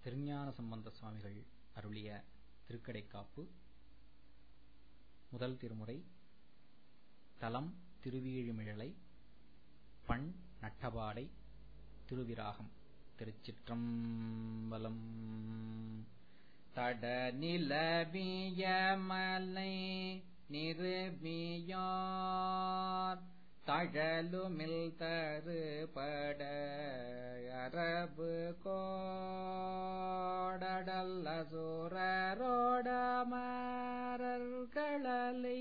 திருஞான சம்பந்த சுவாமிகள் அருளிய திருக்கடைக்காப்பு முதல் திருமுறை தலம் திருவீழிமிழலை பண் நட்டபாடை திருவிராகம் திருச்சிற்றம்பலம் தட நிலவிய மலை நிறுவியார் தழலுமில் தருபட அரபு கோடடல்ல சூரரோடமரர்களலை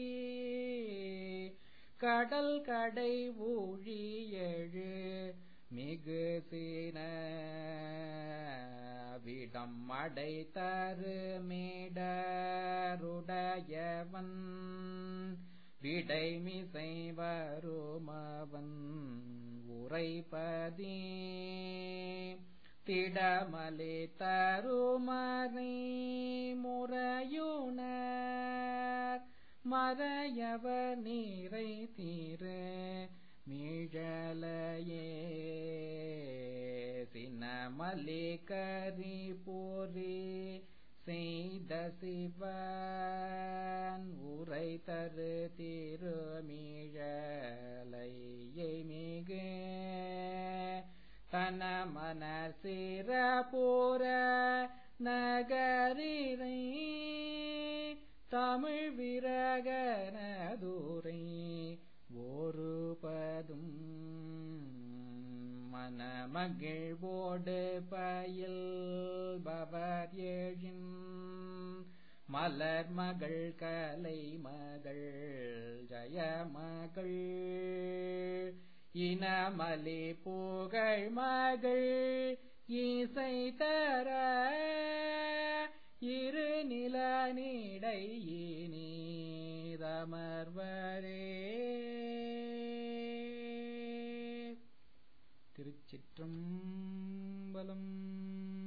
கடல் கடை ஊழியழு மிகு சீன விடம் அடை தருமிடருடையவன் விடைமிசை வருமவன் உரைபதி திடமலே தருமறை முறையுணர் மறையவ நீரை தீர மிழலையே சின்னமலே கரி போரே செய்த சிவன் உரை தரு திருமிழலையை மிகு தன மனர் சிற போர நகரினை தமிழ் விரகனதுரை ஒருபதும் மனமகிழ்வோடு பயில் பவர் ஏழின் மலர் மகள் கலை மகள் ஜயமகள் இனமலி புகழ் மகள் இசை தர இரு நில நீடை நீதமர்வரே திருச்சிற்றம்பலம்